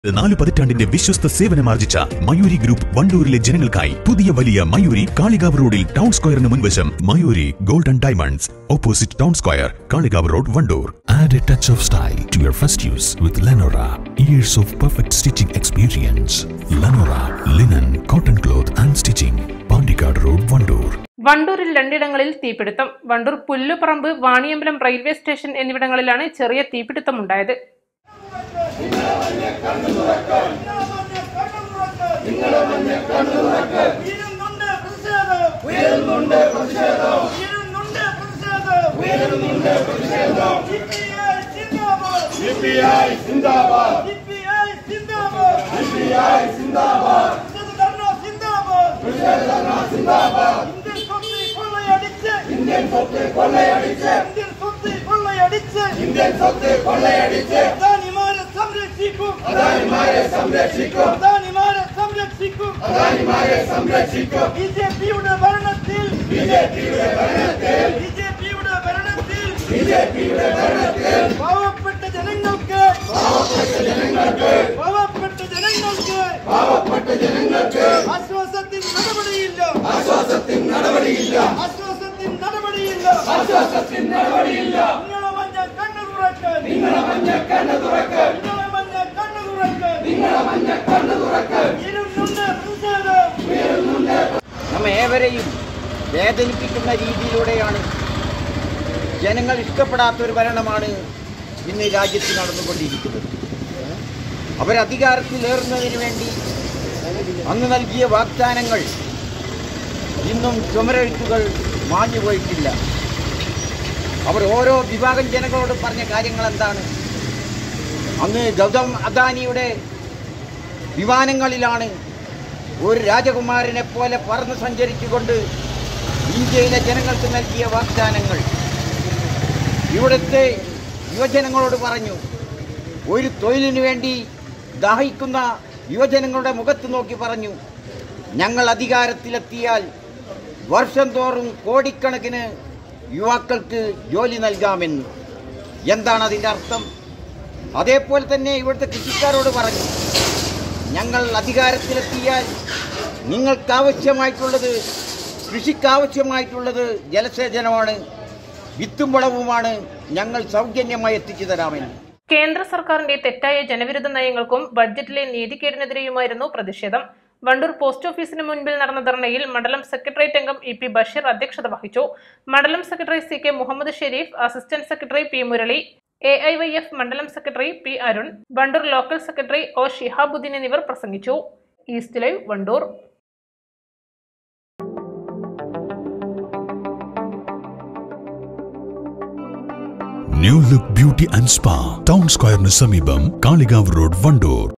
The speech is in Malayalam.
നാല് പതിറ്റാണ്ടിന്റെ വിശ്വസ്ത സേവനമാർജിച്ച മയൂരി ഗ്രൂപ്പ് വണ്ടൂരിലെ ജനങ്ങൾക്കായി പുതിയ വലിയ മയൂരി കാളികാവ് റോഡിൽ ടൗൺ സ്ക്വയറിന് മുൻവശം Mayuri golden diamonds opposite town square Kalikavu road Vandoor Add a touch of style to your first use with Lenora. Years of perfect stitching experience. Lenora, linen, cotton cloth and stitching. Pandikad Road, Vandoor. വണ്ടൂരിൽ രണ്ടിടങ്ങളിൽ തീപിടുത്തം വണ്ടൂർ പുല്ലുപറമ്പ് വാണിയമ്പലം റെയിൽവേ സ്റ്റേഷൻ എന്നിവിടങ്ങളിലാണ് ചെറിയ തീപിടുത്തമുണ്ടായത് ഉയരുന്നുണ്ട് പ്രതിഷേധം ഉയരുന്നുണ്ട് പ്രതിഷേധം ഉയരുന്നുണ്ട് പ്രതിഷേധം ഉയരുന്നുണ്ട് പ്രതിഷേധം സിപിഐ സിന്ദാബാദ് സിപിഐ സിന്ദാബാദ് സിപിഐ സിന്ദാബാദ് സിന്ദാബാദ് സിന്ദാബാദ് ഇന്ത്യൻ സ്വത്ത് കൊള്ളയടിച്ച് ഇന്ത്യൻ സ്വത്ത് കൊള്ളയടിച്ച് ഇന്ത്യൻ സ്വത്ത് കൊള്ളയടിച്ച് അദാനിമാരെ സംരക്ഷിക്കും അദാനിമാരെ സംരക്ഷിക്കും അദാനിമാരെ സംരക്ഷിക്കും അദാനിമാരെ സംരക്ഷിക്കും ബിജെപിയുടെ ഭരണത്തിൽ ബിജെപിയുടെ ഭരണത്തിൽ ബിജെപിയുടെ ഭരണത്തിൽ ബിജെപിയുടെ ഭരണത്തിൽ പാവപ്പെട്ട ജനങ്ങൾക്ക് പാവപ്പെട്ട ജനങ്ങൾക്ക് പാവപ്പെട്ട ജനങ്ങൾക്ക് പാവപ്പെട്ട ജനങ്ങൾക്ക് ആശ്വാസത്തിന് നടപടിയില്ല ആശ്വാസത്തിന് നടപടിയില്ല ആശ്വാസത്തിന് നടപടിയില്ല ആശ്വാസത്തിന് നടപടിയില്ല നിങ്ങളെ മഞ്ഞ കണ്ണു തുറക്കാൻ നിങ്ങളെ മഞ്ഞ കണ്ണു തുറക്കാൻ നിങ്ങളെ മഞ്ഞ കണ്ണു തുറക്കാൻ നിങ്ങളെ മഞ്ഞ കണ്ണു തുറക്കാൻ ഇരുന്നുണ്ട് പ്രതിഷേധം നമ്മ ഏവരെയും വേദനിപ്പിക്കുന്ന രീതിയിലൂടെയാണ് ജനങ്ങൾ ഇഷ്ടപ്പെടാത്ത ഒരു ഭരണമാണ് ഇന്ന് രാജ്യത്ത് നടന്നുകൊണ്ടിരിക്കുന്നത് അവരധികാരത്തിലേറുന്നതിന് വേണ്ടി അന്ന് നൽകിയ വാഗ്ദാനങ്ങൾ ഇന്നും ചുമരെഴുത്തുകൾ മാഞ്ഞുപോയിട്ടില്ല അവർ ഓരോ വിഭാഗം ജനങ്ങളോട് പറഞ്ഞ കാര്യങ്ങൾ എന്താണ് അന്ന് ഗൗതം അദാനിയുടെ വിമാനങ്ങളിലാണ് ഒരു രാജകുമാരനെ പോലെ പറന്ന് സഞ്ചരിച്ചുകൊണ്ട് ഇന്ത്യയിലെ ജനങ്ങൾക്ക് നൽകിയ വാഗ്ദാനങ്ങൾ ഇവിടുത്തെ യുവജനങ്ങളോട് പറഞ്ഞു ഒരു തൊഴിലിനു വേണ്ടി ദാഹിക്കുന്ന യുവജനങ്ങളുടെ മുഖത്ത് നോക്കി പറഞ്ഞു ഞങ്ങൾ അധികാരത്തിലെത്തിയാൽ വർഷം തോറും കോടിക്കണക്കിന് യുവാക്കൾക്ക് ജോലി നൽകാമെന്ന് എന്താണ് അതിൻ്റെ അർത്ഥം അതേപോലെ തന്നെ ഇവിടുത്തെ കൃഷിക്കാരോട് പറഞ്ഞു ഞങ്ങൾ അധികാരത്തിലെത്തിയാൽ നിങ്ങൾക്കാവശ്യമായിട്ടുള്ളത് കൃഷിക്കാവശ്യമായിട്ടുള്ളത് ജലസേചനമാണ് വിത്തും വളവുമാണ് ഞങ്ങൾ സൗജന്യമായി എത്തിച്ചു തരാമെന്ന് കേന്ദ്ര സർക്കാരിന്റെ തെറ്റായ ജനവിരുദ്ധ നയങ്ങൾക്കും ബഡ്ജറ്റിലെ നീതിക്കേടിനെതിരെയുമായിരുന്നു പ്രതിഷേധം വണ്ടൂർ പോസ്റ്റ് ഓഫീസിന് മുൻപിൽ നടന്ന ധർണയിൽ മണ്ഡലം സെക്രട്ടേറിയറ്റ് അംഗം ഇ പി ബഷീർ അധ്യക്ഷത വഹിച്ചു മണ്ഡലം secretary C K Muhammad Shareef assistant secretary P Murali A I Y F മണ്ഡലം secretary P Arun Vandoor local secretary O Shihabuddeen എന്നിവർ പ്രസംഗിച്ചു East Live Vandoor New Look Beauty and Spa. Town Square സമീപം കാളികാവ് റോഡ് വണ്ടൂർ